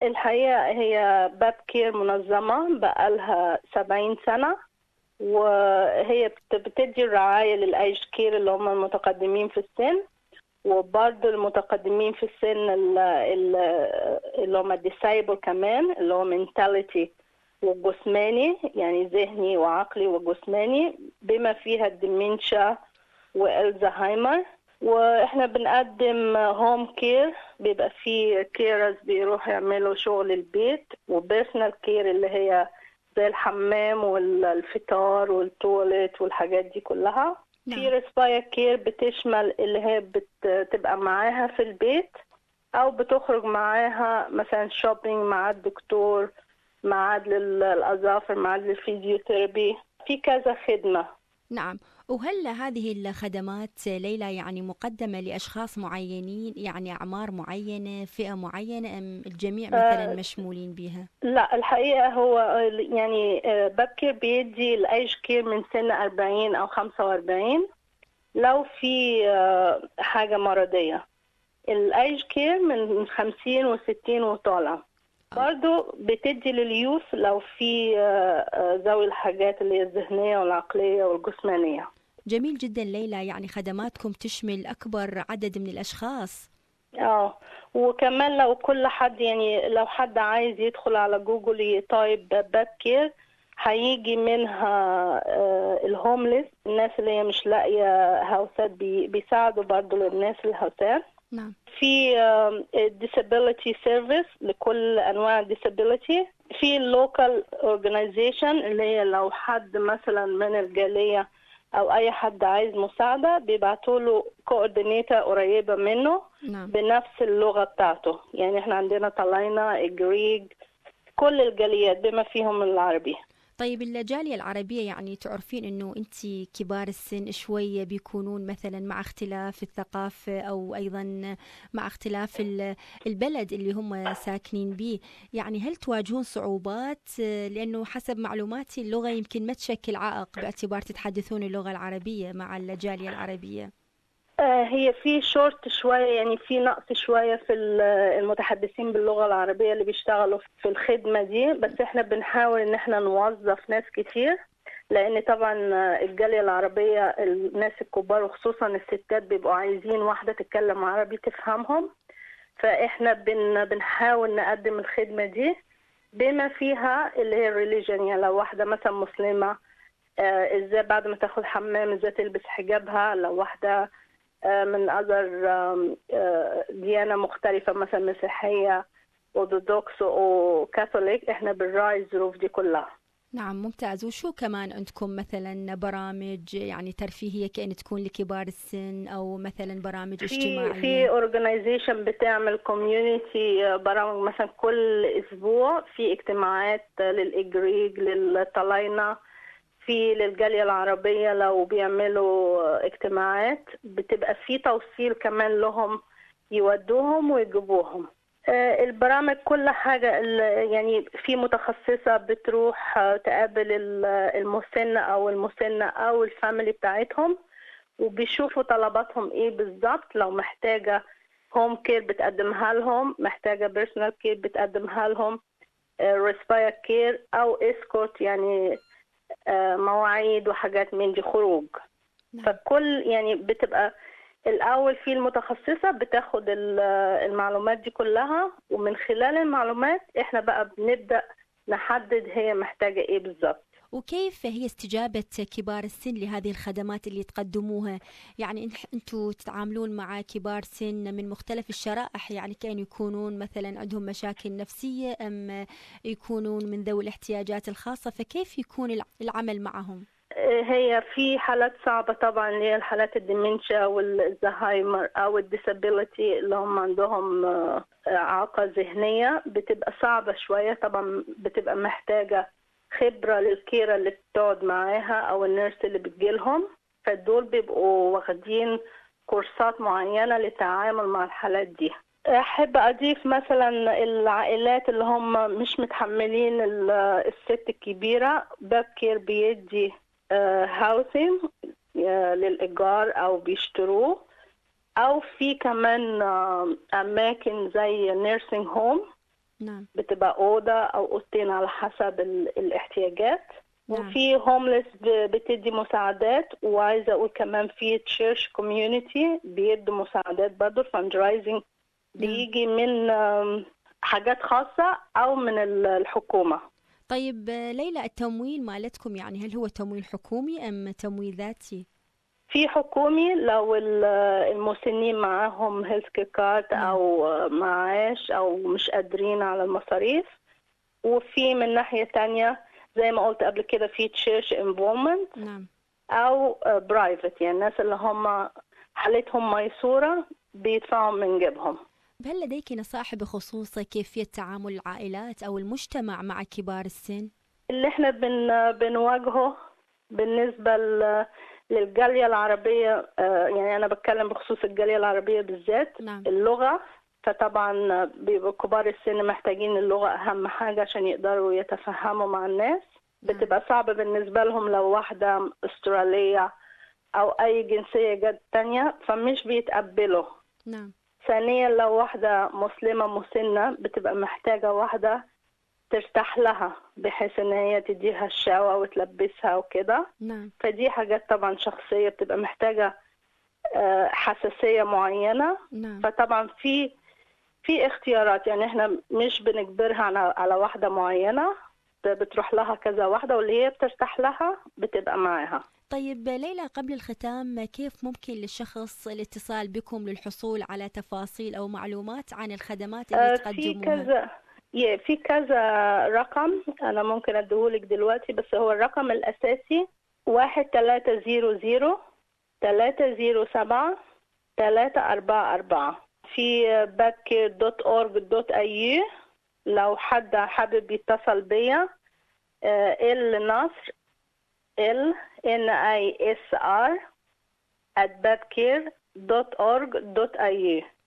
الحقيقة هي باب كير منظمة بقالها سبعين سنة وهي بت- بتدي الرعاية للأيج كير اللي هم المتقدمين في السن وبرضه المتقدمين في السن ال- ال- اللي هم الديسايبل كمان اللي هو منتاليتي وجسماني يعني ذهني وعقلي وجسماني بما فيها الدمنشا والزهايمر واحنا بنقدم هوم كير بيبقى فيه كيرز بيروحوا يعملوا شغل البيت وبيرسونال كير اللي هي زي الحمام والفطار والتواليت والحاجات دي كلها في نعم ريسباير كير بتشمل اللي هي بتبقى معاها في البيت او بتخرج معاها مثلا شوبينج مع الدكتور ميعاد للاظافر ميعاد للفيزيوثيرابي في كذا خدمه نعم وهل هذه الخدمات ليلى يعني مقدمة لأشخاص معينين يعني أعمار معينة فئة معينة أم الجميع مثلا آه، مشمولين بها لا الحقيقة هو يعني آه، بكر بيدي الأيج كير من سن 40 أو 45 لو في آه، حاجة مرضية الأيج كير من 50 و60 وطالع برضو بتدي لليوث لو في آه، آه، ذوي الحاجات اللي هي الذهنية والعقلية والجسمانية جميل جدا ليلى يعني خدماتكم تشمل أكبر عدد من الأشخاص اه وكمان لو كل حد يعني لو حد عايز يدخل على جوجل يطيب باب كير هيجي منها آه، الهومليس الناس اللي هي مش لاقية هاوسات بي- بيساعدوا برضو للناس الهاوسات نعم في آم، disability service لكل انواع disability في local organization اللي هي لو حد مثلا من الجالية او اي حد عايز مساعدة بيبعتوا له coordinator قريبة منه نعم بنفس اللغة بتاعته يعني احنا عندنا طلاينة الجريج كل الجاليات بما فيهم العربي طيب الجالية العربية يعني تعرفين انه انت كبار السن شوية بيكونون مثلا مع اختلاف الثقافة او ايضا مع اختلاف ال- البلد اللي هم ساكنين به يعني هل تواجهون صعوبات آه، لانه حسب معلوماتي اللغة يمكن ما تشكل عائق باعتبار تتحدثون اللغة العربية مع الجالية العربية آه، هي في شورت شوية يعني في نقص شوية في ال- المتحدثين باللغة العربية اللي بيشتغلوا في الخدمة دي بس احنا بنحاول ان احنا نوظف ناس كتير لان طبعا آه، الجالية العربية الناس الكبار وخصوصا الستات بيبقوا عايزين واحدة تتكلم عربي تفهمهم فاحنا بن بنحاول نقدم الخدمة دي بما فيها اللي هي الريليجن يعني لو واحدة مثلا مسلمة آه، ازاي بعد ما تاخد حمام ازاي تلبس حجابها لو واحدة آه، من أذر ديانة مختلفة مثلا مسيحية أرثوذكس أو كاثوليك إحنا بنراعي الظروف دي كلها نعم ممتاز وشو كمان عندكم مثلا برامج يعني ترفيهية كأن تكون لكبار السن أو مثلا برامج في اجتماعية في اورجانيزيشن بتعمل كوميونيتي برامج مثلا كل اسبوع في اجتماعات للاجريج للطلاينة في للجالية العربية لو بيعملوا اجتماعات بتبقى في توصيل كمان لهم يودوهم ويجيبوهم آه، البرامج كل حاجة ال- يعني في متخصصة بتروح آه، تقابل ال- المسن أو المسنة أو الفاميلي بتاعتهم وبيشوفوا طلباتهم ايه بالظبط لو محتاجة هوم كير بتقدمها لهم محتاجة بيرسونال كير بتقدمها لهم ريسباير كير او اسكورت يعني آه، مواعيد وحاجات من دي خروج نعم. فكل يعني بتبقى الأول في المتخصصة بتاخد ال- المعلومات دي كلها ومن خلال المعلومات احنا بقى بنبدأ نحدد هي محتاجة ايه بالظبط وكيف هي استجابة كبار السن لهذه الخدمات اللي تقدموها يعني إن- انتوا تتعاملون مع كبار سن من مختلف الشرائح يعني كأن يكونون مثلا عندهم مشاكل نفسية أم يكونون من ذوي الاحتياجات الخاصة فكيف يكون الع- العمل معهم هي في حالات صعبة طبعا اللي هي الحالات الدمنشا والزهايمر أو الديسابيليتي اللي هم عندهم آه، إعاقة ذهنية بتبقى صعبة شوية طبعا بتبقى محتاجة خبرة للكيرة اللي بتقعد معاها أو النيرس اللي بتجيلهم فدول بيبقوا واخدين كورسات معينة للتعامل مع الحالات دي أحب أضيف مثلا العائلات اللي هم مش متحملين ال- الست الكبيرة بابكير بيدي هاوسنج للإيجار أو بيشتروه أو في كمان آه، أماكن زي نيرسينج هوم نعم بتبقى أوضة أو أوضتين على حسب ال- الاحتياجات نعم. وفي هومليس بتدي مساعدات وعايزة أقول كمان في تشيرش كوميونيتي بيدوا مساعدات برضه فاندرايزنج بيجي من آم، حاجات خاصة أو من ال- الحكومة طيب آه، ليلى التمويل مالتكم يعني هل هو تمويل حكومي أم تمويل ذاتي؟ في حكومي لو ال- المسنين معاهم هيلث كير كارد نعم. او معاش او مش قادرين على المصاريف وفي من ناحية تانية زي ما قلت قبل كده في تشيرش انفولمنت نعم او برايفت يعني الناس اللي هم حالتهم ميسورة بيدفعوا من جيبهم هل لديك نصائح بخصوص كيفية تعامل العائلات أو المجتمع مع كبار السن؟ اللي احنا بن بنواجهه بالنسبة ل- للجالية العربية آه، يعني أنا بتكلم بخصوص الجالية العربية بالذات نعم اللغة فطبعا بيبقوا كبار السن محتاجين اللغة أهم حاجة عشان يقدروا يتفهموا مع الناس نعم. بتبقى صعبة بالنسبة لهم لو واحدة أسترالية أو أي جنسية جد تانية فمش بيتقبلوا نعم ثانيا لو واحدة مسلمة مسنة بتبقى محتاجة واحدة ترتاح لها بحيث ان هي تديها الشاوة وتلبسها وكده نعم فدي حاجات طبعا شخصية بتبقى محتاجة آه، حساسية معينة نعم فطبعا في في اختيارات يعني احنا مش بنجبرها على على واحدة معينة بتروح لها كذا واحدة واللي هي بترتاح لها بتبقى معاها طيب ليلى قبل الختام كيف ممكن للشخص الاتصال بكم للحصول على تفاصيل أو معلومات عن الخدمات اللي آه، في تقدموها؟ كذا yeah, في كذا رقم أنا ممكن أديهولك دلوقتي بس هو الرقم الأساسي واحد تلاتة زيرو زيرو تلاتة زيرو سبعة تلاتة أربعة أربعة في باكر دوت أورج دوت أي لو حد حابب يتصل بيا آه، ال نصر ال n i s r at badcare.org.au